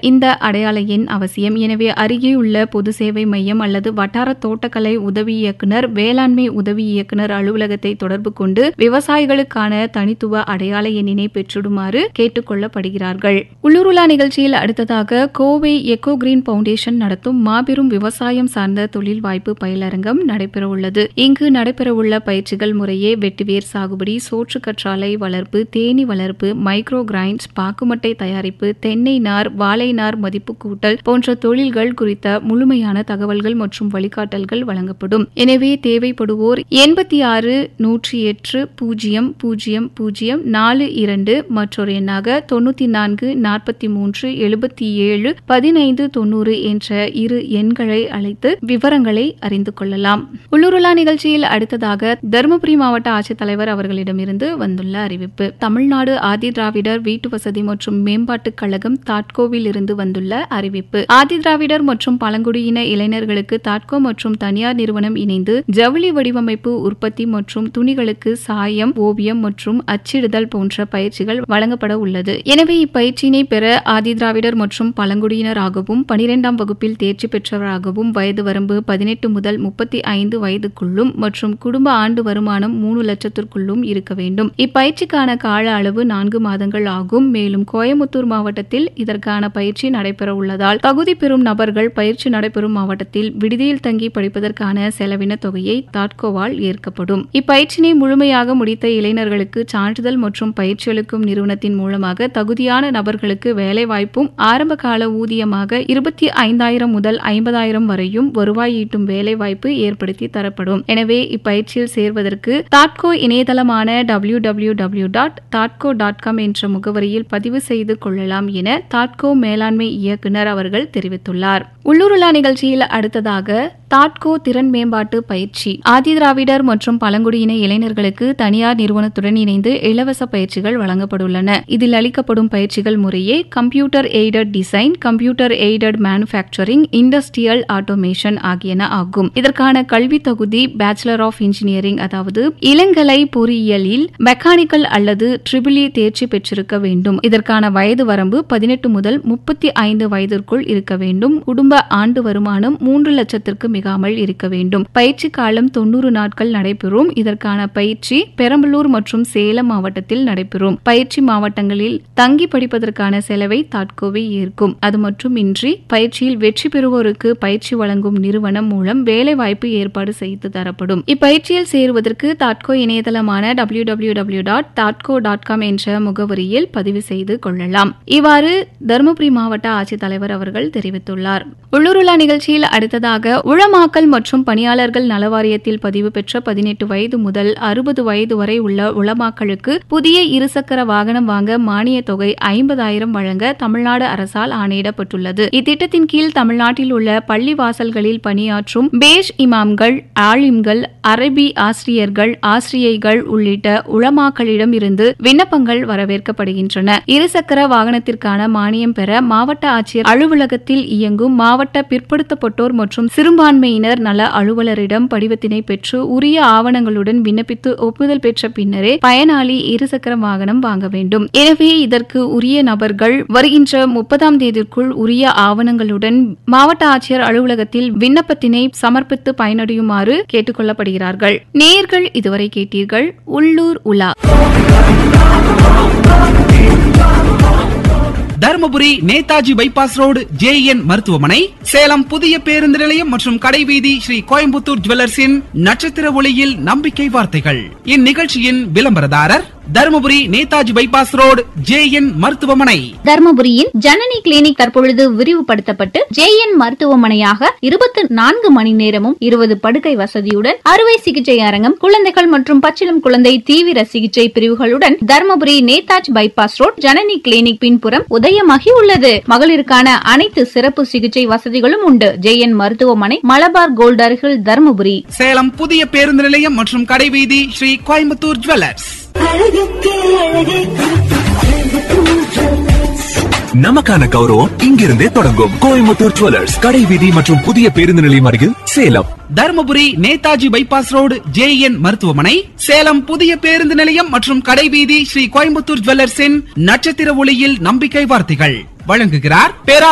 இந்த அடையாள எண் அவசியம் எனவே அருகே உள்ள பொது சேவை மையம் அல்லது வட்டார தோட்டக்கலை உதவி இயக்குனர் வேளாண்மை உதவி இயக்குனர் அலுவலகத்தை தொடர்பு கொண்டு விவசாயிகளுக்கான தனித்துவ அடையாள எண்ணினை பெற்றிடுமாறு கேட்டுக் கொள்ளப்படுகிறார்கள் உள்ளூருலா நிகழ்ச்சியில் அடுத்ததாக கோவை எக்கோ கிரீன் பவுண்டேஷன் நடத்தும் மாபெரும் விவசாயம் சார்ந்த தொழில் வாய்ப்பு பயிலரங்கம் நடைபெறவுள்ளது இங்கு நடைபெறவுள்ள பயிற்சிகள் முறையே வெட்டிவேர் சாகுபடி சோற்று கற்றாழை வளர்ப்பு தேனி வளர்ப்பு மைக்ரோ கிரைண்ட்ஸ் பாக்குமட்டை தயாரிப்பு தென்னை நார் வாழை நார் மதிப்பு கூட்டல் போன்ற தொழில்கள் குறித்த முழுமையான தகவல்கள் மற்றும் வழிகாட்டல்கள் வழங்கப்படும் எனவே தேவைப்படுவோர் எண்பத்தி ஆறு நூற்றி எட்டு பூஜ்ஜியம் பூஜ்ஜியம் பூஜ்ஜியம் நாலு இரண்டு மற்றொரு எண்ணாக தொண்ணூத்தி நான்கு நாற்பத்தி மூன்று எழுபத்தி ஏழு பதினைந்து தொண்ணூறு என்ற இரு எண்களை அழைத்து விவரங்களை அறிந்து கொள்ளலாம் உள்ளூருலா நிகழ்ச்சியில் அடுத்ததாக தருமபுரி மாவட்ட ஆட்சித்தலைவர் அவர்களிடமிருந்து வந்துள்ள அறிவிப்பு தமிழ்நாடு ஆதி திராவிடர் வீட்டு வசதி மற்றும் மேம்பாட்டுக் கழகம் தாட்கோவில் இருந்து வந்துள்ள அறிவிப்பு ஆதி திராவிடர் மற்றும் பழங்குடியின இளைஞர்களுக்கு தாட்கோ மற்றும் தனியார் நிறுவனம் இணைந்து ஜவுளி வடிவமைப்பு உற்பத்தி மற்றும் துணிகளுக்கு சாயம் ஓவியம் மற்றும் அச்சிடுதல் போன்ற பயிற்சிகள் வழங்கப்பட உள்ளது எனவே இப்பயிற்சியினை பெற ஆதி திராவிடர் மற்றும் பழங்குடியினராகவும் பனிரெண்டாம் வகுப்பில் தேர்ச்சி பெற்றவராகவும் வயது வரம்பு பதினெட்டு முதல் முப்பத்தி ஐந்து வயதுக்குள்ளும் மற்றும் குடும்ப ஆண்டு வருமானம் மூணு லட்சத்திற்குள்ளும் இருக்க வேண்டும் இப்பயிற்சிக்கான கால அளவு நான்கு மாதங்கள் ஆகும் மேலும் கோயமுத்தூர் மாவட்டத்தில் இதற்கான பயிற்சி நடைபெற உள்ளதால் தகுதி பெறும் நபர்கள் பயிற்சி நடைபெறும் மாவட்டத்தில் விடுதியில் தங்கி படிப்பதற்கான செலவின தொகையை தாட்கோவால் ஏற்கப்படும் இப்பயிற்சினை முழுமையாக முடித்த இளைஞர்களுக்கு சான்றிதழ் மற்றும் பயிற்சி அளிக்கும் நிறுவனத்தின் மூலமாக தகுதியான நபர்களுக்கு வேலைவாய்ப்பும் ஆரம்ப கால ஊதியமாக இருபத்தி ஐந்தாயிரம் முதல் ஐம்பதாயிரம் வரையும் வருவாய் ஈட்டும் வேலைவாய்ப்பு ஏற்படுத்தி தரப்படும் எனவே இப்பயிற்சியில் சேர்வதற்கு தாட்கோ இணையதளமான W W W dot Thadco dot com என்ற முகவரியில் பதிவு செய்து கொள்ளலாம் என தாட்கோ மேலாண்மை இயக்குனர் அவர்கள் தெரிவித்துள்ளார் உள்ளூருலா நிகழ்ச்சியில் அடுத்ததாக தாட்கோ திறன் மேம்பாட்டு பயிற்சி ஆதிதிராவிடர் மற்றும் பழங்குடியின இளைஞர்களுக்கு தனியார் நிறுவனத்துடன் இணைந்து இலவச பயிற்சிகள் வழங்கப்பட்டுள்ளன இதில் அளிக்கப்படும் பயிற்சிகள் முறையே computer aided design computer aided manufacturing industrial automation ஆகியன ஆகும் இதற்கான கல்வி தகுதி பேச்சுலர் ஆஃப் இன்ஜினியரிங் அதாவது இளங்கலை பொறியியலில் மெக்கானிக்கல் அல்லது ட்ரிபிளி தேர்ச்சி பெற்றிருக்க வேண்டும் இதற்கான வயது வரம்பு பதினெட்டு முதல் முப்பத்தி ஐந்து வயதிற்குள் இருக்க வேண்டும் குடும்ப ஆண்டு வருமானம் மூன்று லட்சத்திற்கு மிகாமல் இருக்க வேண்டும் பயிற்சி காலம் தொண்ணூறு நாட்கள் நடைபெறும் இதற்கான பயிற்சி பெரம்பலூர் மற்றும் சேலம் மாவட்டத்தில் நடைபெறும் பயிற்சி மாவட்டங்களில் தங்கி படிப்பதற்கான செலவை தாட்கோவை ஏற்கும் அது மட்டுமின்றி பயிற்சியில் வெற்றி பெறுவோருக்கு பயிற்சி வழங்கும் நிறுவனம் மூலம் வேலைவாய்ப்பு ஏற்பாடு செய்து தரப்படும் இப்பயிற்சியில் சேருவதற்கு தாட்கோ இணையதளமான W W W dot Thadco dot com என்ற முகவரியில் பதிவு செய்து கொள்ளலாம் இவ்வாறு தருமபுரி மாவட்ட ஆட்சித்தலைவர் அவர்கள் தெரிவித்துள்ளார் உள்ளூருலா நிகழ்ச்சியில் அடுத்ததாக உளமாக்கல் மற்றும் பணியாளர்கள் நலவாரியத்தில் பதிவு பெற்ற பதினெட்டு வயது முதல் அறுபது வயது வரை உள்ள உளமாக்களுக்கு புதிய இருசக்கர வாகனம் வாங்க மானிய தொகை ஐம்பதாயிரம் வழங்க தமிழ்நாடு அரசால் ஆணையிடப்பட்டுள்ளது இத்திட்டத்தின் கீழ் தமிழ்நாட்டில் உள்ள பள்ளி வாசல்களில் பணியாற்றும் பேஷ் இமாம்கள் ஆலிம்கள் அரபி ஆசிரியர்கள் ஆசிரியைகள் உள்ளிட்ட உளமாக்களிடம் இருந்து விண்ணப்பங்கள் வரவேற்கப்படுகின்றன இருசக்கர வாகனத்திற்கான மானியம் பெற மாவட்ட ஆட்சியர் அலுவலகத்தில் இயங்கும் மாவட்ட பிற்படுத்தப்பட்டோர் மற்றும் சிறுபான்மையினர் நல அலுவலரிடம் படிவத்தினை பெற்று உரிய ஆவணங்களுடன் விண்ணப்பித்து ஒப்புதல் பெற்ற பின்னரே பயனாளி இருசக்கர வாகனம் வாங்க வேண்டும் எனவே இதற்கு உரிய நபர்கள் வருகின்ற முப்பதாம் தேதிக்குள் உரிய ஆவணங்களுடன் மாவட்ட ஆட்சியர் அலுவலகத்தில் விண்ணப்பத்தினை சமர்ப்பித்து பயனடையுமாறு கேட்டுக் கொள்ளப்படுகிறார்கள் நேர்கள் இதுவரை கேட்டீர்கள் உள்ளூர் உலா Dharmapuri Netaji bypass road JN மருத்துவமனை சேலம் புதிய பேருந்து நிலையம் மற்றும் கடைவீதி ஸ்ரீ கோயம்புத்தூர் ஜுவல்லர்ஸின் நட்சத்திர ஒளியில் நம்பிக்கை வார்த்தைகள் இந்நிகழ்ச்சியின் விளம்பரதாரர் Dharmapuri Netaji bypass road JN மருத்துவமனை தர்மபுரியின் ஜனனி கிளினிக் தற்பொழுது விரிவுபடுத்தப்பட்டு ஜேஎன் மருத்துவமனையாக இருபத்தி நான்கு மணி நேரமும் இருபது படுக்கை வசதியுடன் அறுவை சிகிச்சை அரங்கம் குழந்தைகள் மற்றும் பச்சிளம் குழந்தை தீவிர சிகிச்சை பிரிவுகளுடன் Dharmapuri Netaji bypass road Janani clinic பின்புறம் உதயமாகி உள்ளது மகளிருக்கான அனைத்து சிறப்பு சிகிச்சை வசதிகளும் உண்டு ஜேஎன் மருத்துவமனை மலபார் கோல்ட் அருகில் தர்மபுரி சேலம் புதிய பேருந்து நிலையம் மற்றும் கடைவீதி ஸ்ரீ கோயம்புத்தூர் ஜுவல்லர்ஸ் நமக்கான கௌரவம் இங்கிருந்தே தொடங்கும் கோயம்புத்தூர் ஜுவல்லர்ஸ் கடை வீதி மற்றும் புதிய பேருந்து நிலையம் அருகில் Salem Dharmapuri Netaji bypass road JN மருத்துவமனை சேலம் புதிய பேருந்து நிலையம் மற்றும் கடைவீதி ஸ்ரீ கோயம்புத்தூர் ஜுவல்லர்ஸின் நட்சத்திர ஒளியில் நம்பிக்கை வார்த்தைகள் வழங்குகிறார் பேரா